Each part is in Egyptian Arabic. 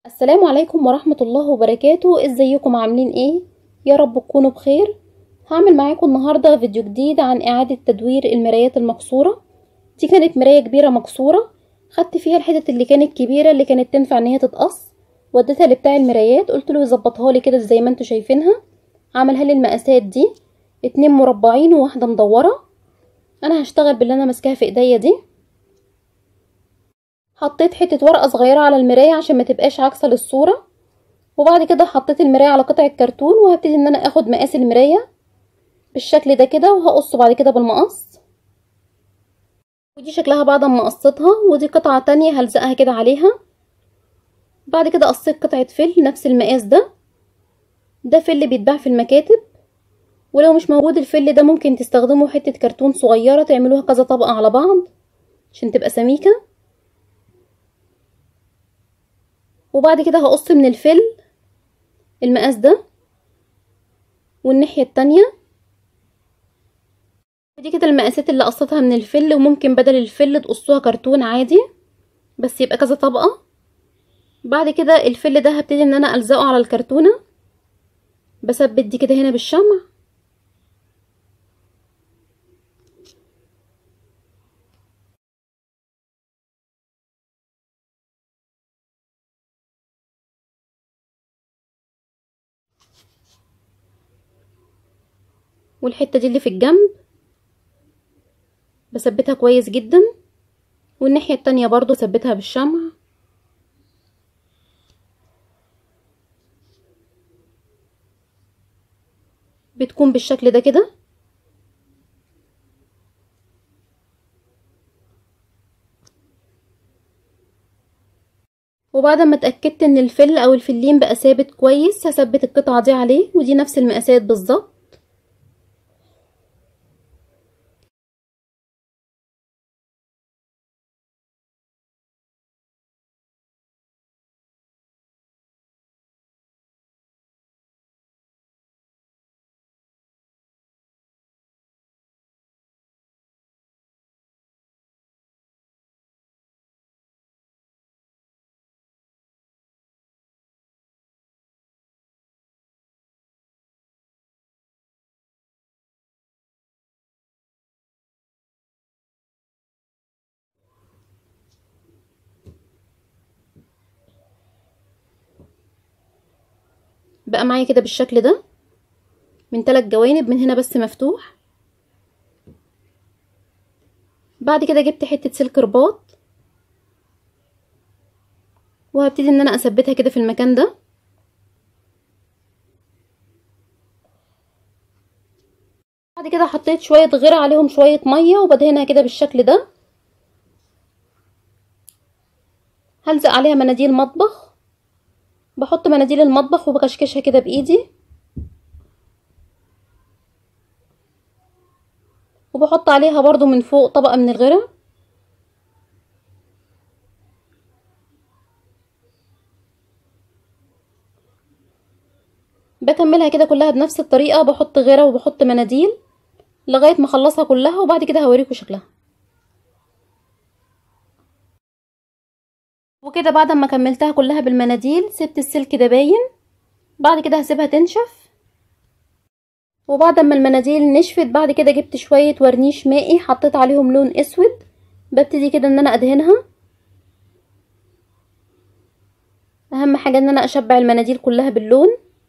السلام عليكم ورحمة الله وبركاته ازيكم عاملين ايه يا رب تكونوا بخير هعمل معاكم النهاردة فيديو جديد عن اعادة تدوير المرايات المكسورة دي كانت مراية كبيرة مكسورة خدت فيها الحتت اللي كانت كبيرة اللي كانت تنفع ان هي تتقص وديتها لبتاع المرايات قلت له يظبطها لي كده زي ما انتوا شايفينها عملها لي المقاسات دي اتنين مربعين وواحدة مدورة انا هشتغل باللي انا ماسكاها في ايديا دي حطيت حتة ورقة صغيرة على المراية عشان ما تبقاش عكسة للصورة وبعد كده حطيت المراية على قطع الكرتون وهبتدي ان انا اخد مقاس المراية بالشكل ده كده وهقصه بعد كده بالمقص ودي شكلها بعد ما قصيتها ودي قطعة تانية هلزقها كده عليها بعد كده قصيت قطعة فل نفس المقاس ده ده فل بيتباع في المكاتب ولو مش موجود الفل ده ممكن تستخدموا حتة كرتون صغيرة تعملوها كذا طبقة على بعض عشان تبقى سميكة وبعد كده هقص من الفل المقاس ده والناحية التانية دي كده المقاسات اللي قصتها من الفل وممكن بدل الفل تقصوها كرتون عادي بس يبقى كذا طبقة بعد كده الفل ده هبتدي ان انا الزقه على الكرتونة بثبت دي كده هنا بالشمع والحتة دي اللي في الجنب بثبتها كويس جدا والناحية التانية برضو ثبتها بالشمع بتكون بالشكل ده كده وبعد ما اتأكدت ان الفل او الفلين بقى ثابت كويس هثبت القطعة دي عليه ودي نفس المقاسات بالظبط بقى معايا كده بالشكل ده من ثلاث جوانب من هنا بس مفتوح بعد كده جبت حتة سلك رباط وهبتدي ان انا اثبتها كده في المكان ده بعد كده حطيت شوية غيرة عليهم شوية مية وبدهنها كده بالشكل ده هلزق عليها مناديل مطبخ بحط مناديل المطبخ وبكشكشها كده بايدي وبحط عليها برضو من فوق طبقة من الغيرة بكملها كده كلها بنفس الطريقة بحط غيرة وبحط مناديل لغاية ما اخلصها كلها وبعد كده هوريكم شكلها وكده بعد ما كملتها كلها بالمناديل سبت السلك ده باين بعد كده هسيبها تنشف وبعد ما المناديل نشفت بعد كده جبت شوية ورنيش مائي حطيت عليهم لون اسود ببتدي كده ان انا ادهنها اهم حاجة ان انا اشبع المناديل كلها باللون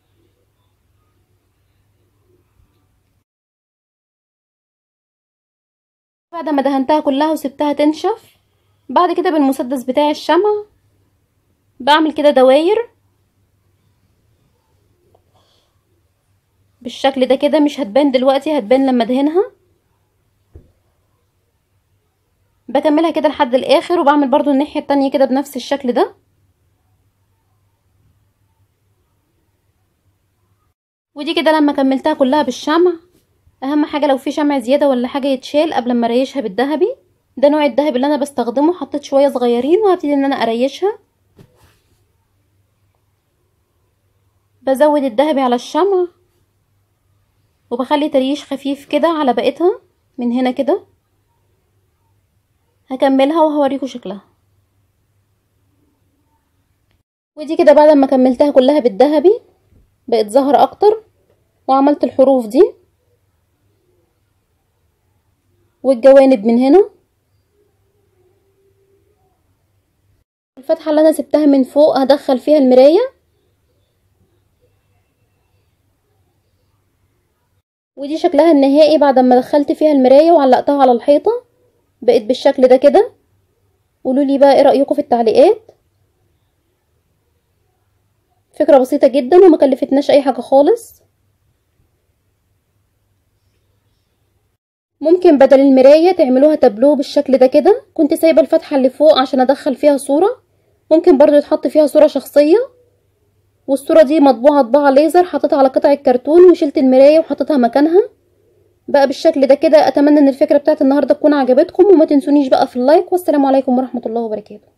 بعد ما دهنتها كلها وسبتها تنشف بعد كده بالمسدس بتاع الشمع بعمل كده دواير بالشكل ده كده مش هتبان دلوقتي هتبان لما ادهنها بكملها كده لحد الاخر وبعمل برضو الناحية التانية كده بنفس الشكل ده ودي كده لما كملتها كلها بالشمع اهم حاجة لو في شمع زيادة ولا حاجة يتشال قبل ما اريشها بالذهبي ده نوع الدهب اللي انا بستخدمه حطيت شويه صغيرين وهبتدي ان انا اريشها بزود الدهبي على الشمع وبخلي تريش خفيف كده على بقيتها من هنا كده هكملها وهوريكم شكلها ودي كده بعد ما كملتها كلها بالذهبي بقت ظهر اكتر وعملت الحروف دي والجوانب من هنا الفتحة اللي انا سبتها من فوق هدخل فيها المراية ودي شكلها النهائي بعد ما دخلت فيها المراية وعلقتها على الحيطة بقت بالشكل ده كده قولولي بقى ايه رأيكم في التعليقات فكرة بسيطة جدا وما كلفتناش اي حاجة خالص ممكن بدل المراية تعملوها تابلو بالشكل ده كده كنت سايبة الفتحة اللي فوق عشان ادخل فيها صورة ممكن برضو يتحط فيها صورة شخصية والصورة دي مطبوعة طباعة ليزر حطيتها على قطع الكرتون وشلت المراية وحطيتها مكانها بقى بالشكل ده كده اتمنى ان الفكرة بتاعت النهاردة تكون عجبتكم وما تنسونيش بقى في اللايك والسلام عليكم ورحمة الله وبركاته